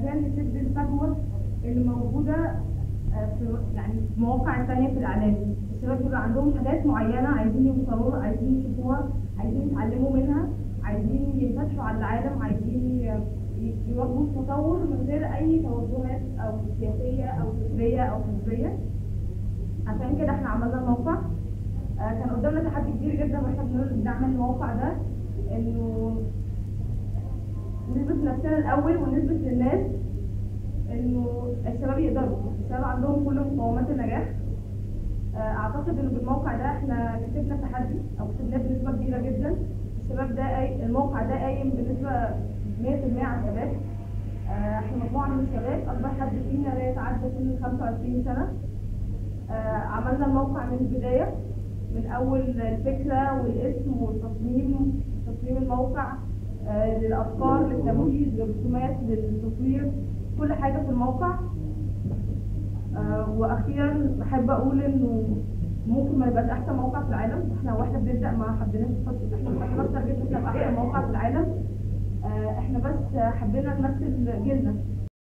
عشان نسد الفجوه اللي موجوده آه، في يعني في مواقع التانية في الاعلام الشباب بيبقى عندهم حاجات معينه عايزين يوصلوا لها عايزين يشوفوها عايزين يتعلموا منها عايزين ينفتحوا على العالم عايزين ي- ي- يواجهوا التطور من غير اي توجهات او سياسيه او فكريه او حزبيه عشان كده احنا عملنا الموقع آه، كان قدامنا تحدي كبير جدا واحنا بن- بنعمل الموقع ده انه نثبت نفسنا الاول ونثبت للناس انه الشباب يقدروا الشباب عندهم كل مقومات النجاح آه، اعتقد انه بالموقع ده احنا كسبنا تحدي او كسبناه بنسبه كبيره جدا الشباب ده أي الموقع ده قايم بنسبه 100% على الشباب آه، احنا مجموعه من الشباب اكبر حد فينا لا يتعدى سن 25 سنه آه، عملنا الموقع من البدايه من اول الفكره والاسم والتصميم تصميم الموقع آه، للافكار للتنفيذ للرسومات للتصوير كل حاجه في الموقع آه، واخيرا بحب اقول انه ممكن ما يبقاش احسن موقع في العالم احنا واحنا بنبدا ما حبيناش نحط احنا بنفكر جدا نبقى احسن موقع في العالم آه، احنا بس حبينا نمثل جيلنا